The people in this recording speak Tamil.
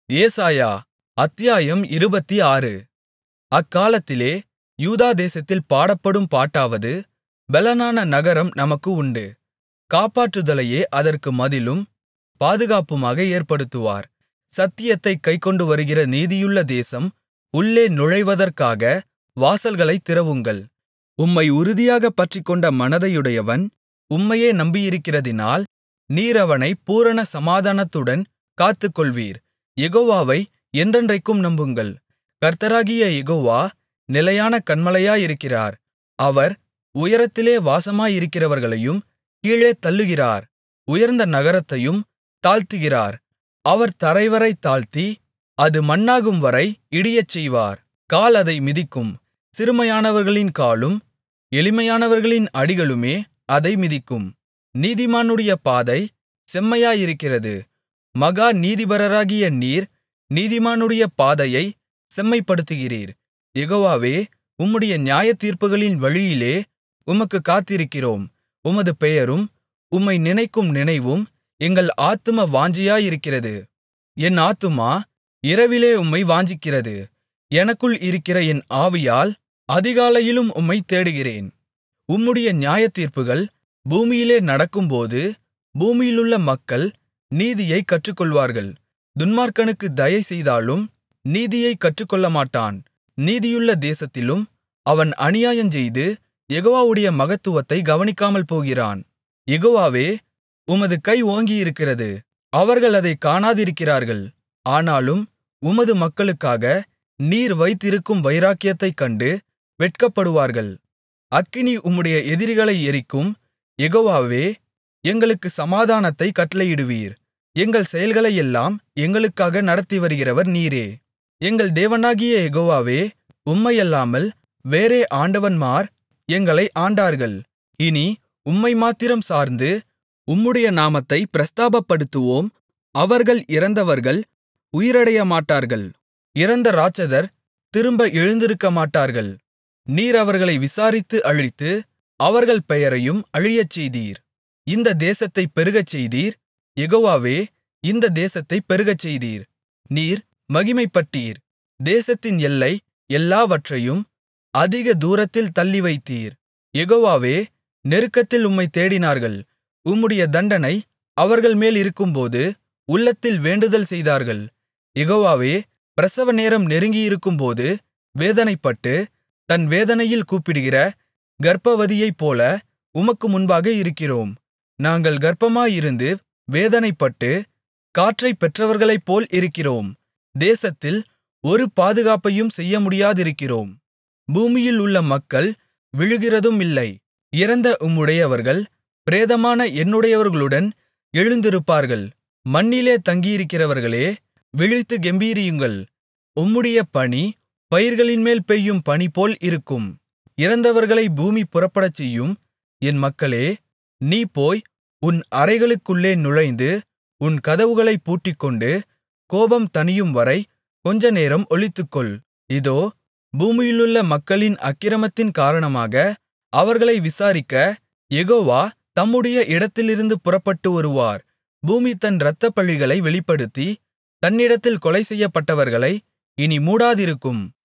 ஏசாயா அத்தியாயம் இருபத்தாறு அக்காலத்திலே யூதா தேசத்தில் பாடப்படும் பாட்டாவது பெலனான நகரம் நமக்கு உண்டு காப்பாற்றுதலையே அதற்கு மதிலும் பாதுகாப்புமாக ஏற்படுத்துவார் சத்தியத்தைக் கைக்கொண்டுவருகிற நீதியுள்ள தேசம் உள்ளே நுழைவதற்காக வாசல்களைத் திறவுங்கள் உம்மை உறுதியாகப் பற்றிக்கொண்ட மனதையுடையவன் உம்மையே நம்பியிருக்கிறதினால் நீர் அவனைப் பூரண சமாதானத்துடன் காத்துக்கொள்வீர் யெகோவாவை என்றென்றைக்கும் நம்புங்கள் கர்த்தராகிய யெகோவா நிலையான கன்மலையாயிருக்கிறார் அவர் உயரத்திலே வாசமாயிருக்கிறவர்களையும் கீழே தள்ளுகிறார் உயர்ந்த நகரத்தையும் தாழ்த்துகிறார் அவர் தரைவரை தாழ்த்தி அது மண்ணாகும்வரை இடியச்செய்வார் கால் அதை மிதிக்கும் சிறுமையானவர்களின் காலும் எளிமையானவர்களின் அடிகளுமே அதை மிதிக்கும் நீதிமானுடைய பாதை செம்மையாயிருக்கிறது மகா நீதிபரராகிய நீர் நீதிமானுடைய பாதையைச் செம்மைப்படுத்துகிறீர் யெகோவாவே உம்முடைய நியாயத்தீர்ப்புகளின் வழியிலே உமக்குக் காத்திருக்கிறோம் உமது பெயரும் உம்மை நினைக்கும் நினைவும் எங்கள் ஆத்தும வாஞ்சையாயிருக்கிறது என் ஆத்துமா இரவிலே உம்மை வாஞ்சிக்கிறது எனக்குள் இருக்கிற என் ஆவியால் அதிகாலையிலும் உம்மைத் தேடுகிறேன் உம்முடைய நியாயத்தீர்ப்புகள் பூமியிலே நடக்கும்போது பூமியிலுள்ள மக்கள் நீதியைக் கற்றுக்கொள்வார்கள் துன்மார்க்கனுக்குத் தயை செய்தாலும் நீதியைக் கற்றுக்கொள்ளமாட்டான் நீதியுள்ள தேசத்திலும் அவன் அநியாயஞ்செய்து யெகோவாவுடைய மகத்துவத்தைக் கவனிக்காமல் போகிறான் யெகோவாவே உமது கை ஓங்கியிருக்கிறது அவர்கள் அதைக் காணாதிருக்கிறார்கள் ஆனாலும் உமது மக்களுக்காக நீர் வைத்திருக்கும் வைராக்கியத்தைக் கண்டு வெட்கப்படுவார்கள் அக்கினி உம்முடைய எதிரிகளை எரிக்கும் யெகோவாவே எங்களுக்கு சமாதானத்தைக் கட்டளையிடுவீர் எங்கள் செயல்களையெல்லாம் எங்களுக்காக நடத்திவருகிறவர் நீரே எங்கள் தேவனாகிய யெகோவாவே உம்மையல்லாமல் வேறே ஆண்டவன்மார் எங்களை ஆண்டார்கள் இனி உம்மை மாத்திரம் சார்ந்து உம்முடைய நாமத்தை பிரஸ்தாபப்படுத்துவோம் அவர்கள் இறந்தவர்கள் உயிரடையமாட்டார்கள் இறந்த இராட்சதர் திரும்ப எழுந்திருக்கமாட்டார்கள் நீர் அவர்களை விசாரித்து அழித்து அவர்கள் பெயரையும் அழியச்செய்தீர் இந்த தேசத்தைப் பெருகச்செய்தீர் யெகோவாவே இந்த தேசத்தைப் பெருகச்செய்தீர் நீர் மகிமைப்பட்டீர் தேசத்தின் எல்லை எல்லாவற்றையும் அதிக தூரத்தில் தள்ளிவைத்தீர் யெகோவாவே நெருக்கத்தில் உம்மைத் தேடினார்கள் உம்முடைய தண்டனை அவர்கள் மேல் இருக்கும்போது உள்ளத்தில் வேண்டுதல் செய்தார்கள் யெகோவாவே பிரசவ நேரம் நெருங்கியிருக்கும்போது வேதனைப்பட்டு தன் வேதனையில் கூப்பிடுகிற கர்ப்பவதியைப்போல உமக்கு முன்பாக இருக்கிறோம் நாங்கள் கர்ப்பமாயிருந்து வேதனைப்பட்டு காற்றைப் பெற்றவர்களைப்போல் இருக்கிறோம் தேசத்தில் ஒரு பாதுகாப்பையும் செய்யமுடியாதிருக்கிறோம் பூமியில் உள்ள மக்கள் விழுகிறதுமில்லை இறந்த உம்முடையவர்கள் பிரேதமான என்னுடையவர்களுடன் எழுந்திருப்பார்கள் மண்ணிலே தங்கியிருக்கிறவர்களே விழித்துக் கெம்பீரியுங்கள் உம்முடைய பனி பயிர்களின்மேல் பெய்யும் பனிபோல் இருக்கும் இறந்தவர்களை பூமி புறப்படச்செய்யும் என் மக்களே நீ போய் உன் அறைகளுக்குள்ளே நுழைந்து உன் கதவுகளைப் பூட்டிக்கொண்டு கோபம் தணியும்வரை கொஞ்சநேரம் ஒளித்துக்கொள் இதோ பூமியிலுள்ள மக்களின் அக்கிரமத்தின் காரணமாக அவர்களை விசாரிக்க யெகோவா தம்முடைய இடத்திலிருந்து புறப்பட்டு வருவார் பூமி தன் இரத்தப்பழிகளை வெளிப்படுத்தி தன்னிடத்தில் கொலை செய்யப்பட்டவர்களை இனி மூடாதிருக்கும்